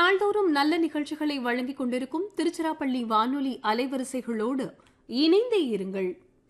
நாள்தோறும் நல்ல நிகழ்ச்சிகளை வழங்கிக் கொண்டிருக்கும் திருச்சிராப்பள்ளி வானொலி அலைவரிசைகளோடு இணைந்தே இருங்கள்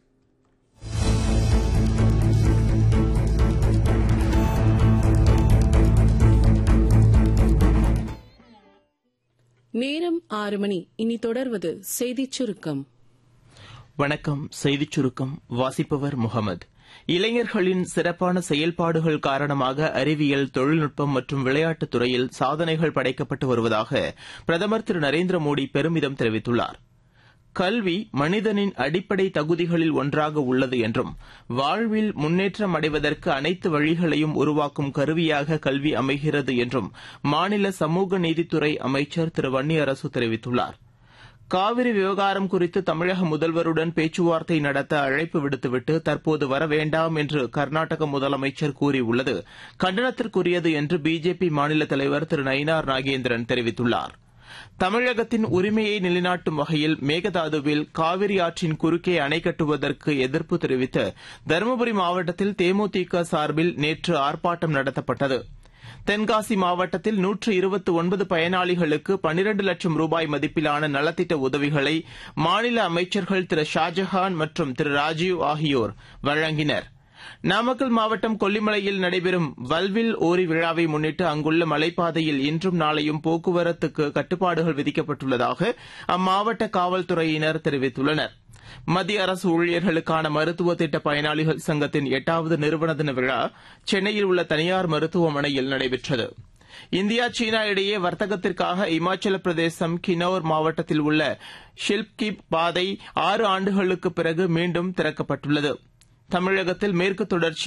நேரம் ஆறு மணி இனி தொடர்வது செய்திச் சுருக்கம் வணக்கம் செய்திச் சுருக்கம் வாசிப்பவர் முகமது இளைஞர்களின் சிறப்பான செயல்பாடுகள் காரணமாக அறிவியல் தொழில்நுட்பம் மற்றும் விளையாட்டுத் துறையில் சாதனைகள் படைக்கப்பட்டு வருவதாக பிரதமர் திரு நரேந்திர மோடி பெருமிதம் தெரிவித்துள்ளார் கல்வி மனிதனின் அடிப்படை தகுதிகளில் ஒன்றாக உள்ளது என்றும் வாழ்வில் முன்னேற்றம் அடைவதற்கு அனைத்து வழிகளையும் உருவாக்கும் கருவியாக கல்வி அமைகிறது என்றும் மாநில சமூக நீதித்துறை அமைச்சர் திரு வன்னியரசு தெரிவித்துள்ளார் காவிரி விவகாரம் குறித்து தமிழக முதல்வருடன் பேச்சுவார்த்தை நடத்த அழைப்பு விடுத்துவிட்டு தற்போது வர வேண்டாம் என்று கர்நாடக முதலமைச்சர் கூறியுள்ளது கண்டனத்திற்குரியது என்று பிஜேபி மாநில தலைவர் திரு நயினார் நாகேந்திரன் தெரிவித்துள்ளார் தமிழகத்தின் உரிமையை நிலைநாட்டும் வகையில் மேகதாதுவில் காவிரி ஆற்றின் குறுக்கே அணை கட்டுவதற்கு எதிர்ப்பு தெரிவித்து தருமபுரி மாவட்டத்தில் தேமுதிக சார்பில் நேற்று ஆர்ப்பாட்டம் நடத்தப்பட்டது தென்காசி மாவட்டத்தில் நூற்று இருபத்தி ஒன்பது பயனாளிகளுக்கு பனிரண்டு லட்சம் ரூபாய் மதிப்பிலான நலத்திட்ட உதவிகளை மாநில அமைச்சர்கள் திரு ஷாஜஹான் மற்றும் திரு ராஜீவ் ஆகியோர் வழங்கினர் நாமக்கல் மாவட்டம் கொல்லிமலையில் நடைபெறும் வல்வில் ஓரி விழாவை முன்னிட்டு அங்குள்ள மலைப்பாதையில் இன்றும் நாளையும் போக்குவரத்துக்கு கட்டுப்பாடுகள் விதிக்கப்பட்டுள்ளதாக அம்மாவட்ட காவல்துறையினர் தெரிவித்துள்ளனர் மத்திய அரசு ஊழியர்களுக்கான மருத்துவ திட்ட பயனாளிகள் சங்கத்தின் எட்டாவது நிறுவன தின விழா சென்னையில் உள்ள தனியார் மருத்துவமனையில் நடைபெற்றது இந்தியா சீனா இடையே வர்த்தகத்திற்காக இமாச்சல பிரதேசம் கினௌர் மாவட்டத்தில் உள்ள ஷில்ப்கி பாதை ஆறு ஆண்டுகளுக்கு பிறகு மீண்டும் திறக்கப்பட்டுள்ளது தமிழகத்தில் மேற்கு தொடர்ச்சி